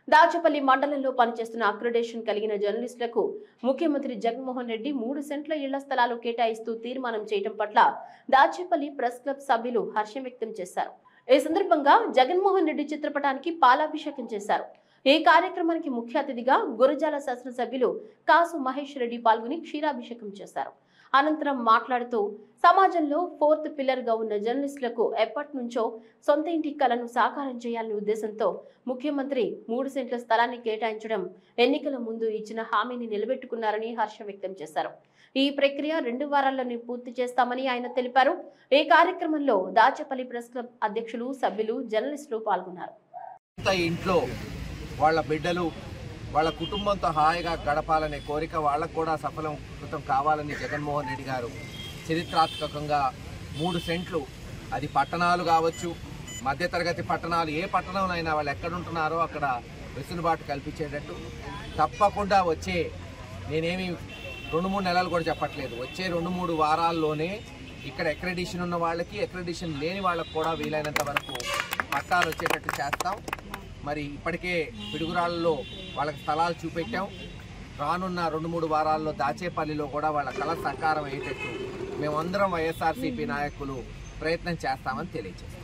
దాచపల్లి మండలంలో పనిచేస్తున్న అక్రిడేషన్ కలిగిన జర్నలిస్టులకు ముఖ్యమంత్రి జగన్మోహన్ రెడ్డి మూడు సెంట్ల ఇళ్ల స్థలాలు కేటాయిస్తూ తీర్మానం చేయడం పట్ల దాచేపల్లి ప్రెస్ క్లబ్ సభ్యులు హర్షం వ్యక్తం చేశారు ఈ సందర్భంగా జగన్మోహన్ రెడ్డి చిత్రపటానికి పాలాభిషేకం చేశారు ఈ కార్యక్రమానికి ముఖ్య అతిథిగా గురజాల శాసనసభ్యులు కాసు మహేష్ రెడ్డి పాల్గొని క్షీరాభిషేకం చేశారు అనంతరం మాట్లాడుతూ సమాజంలో ఫోర్త్ పిల్లర్ గా ఉన్న జర్నలిస్టులకు ఎప్పటి నుంచో సొంత ఇంటి కలను సాకారం చేయాలనే ఉద్దేశంతో ముఖ్యమంత్రి మూడు సెంట్ల స్థలాన్ని కేటాయించడం ఎన్నికల ముందు ఇచ్చిన హామీని నిలబెట్టుకున్నారని హర్షం వ్యక్తం చేశారు ఈ ప్రక్రియ రెండు వారాల్లోనే పూర్తి చేస్తామని ఆయన తెలిపారు ఈ కార్యక్రమంలో దాచపల్లి ప్రెస్ క్లబ్ అధ్యక్షులు సభ్యులు జర్నలిస్టులు పాల్గొన్నారు సొంత ఇంట్లో వాళ్ళ బిడ్డలు వాళ్ళ కుటుంబంతో హాయిగా గడపాలనే కోరిక వాళ్ళకు కూడా సఫలీకృతం కావాలని జగన్మోహన్ రెడ్డి గారు చరిత్రాత్మకంగా మూడు సెంట్లు అది పట్టణాలు కావచ్చు మధ్యతరగతి పట్టణాలు ఏ పట్టణంలో వాళ్ళు ఎక్కడుంటున్నారో అక్కడ వెసులుబాటు కల్పించేటట్టు తప్పకుండా వచ్చే నేనేమి రెండు మూడు నెలలు కూడా చెప్పట్లేదు వచ్చే రెండు మూడు వారాల్లోనే ఇక్కడ అక్రెడిషన్ ఉన్న వాళ్ళకి అక్రెడిషన్ లేని వాళ్ళకి కూడా వీలైనంత వరకు పట్టాలు వచ్చేటట్టు చేస్తాం మరి ఇప్పటికే పిడుగురాళ్ళలో వాళ్ళకి స్థలాలు చూపెట్టాం రానున్న రెండు మూడు వారాల్లో దాచేపల్లిలో కూడా వాళ్ళ కళ సకారం అయ్యేటట్టు మేమందరం వైఎస్ఆర్సీపీ నాయకులు ప్రయత్నం చేస్తామని తెలియజేస్తాం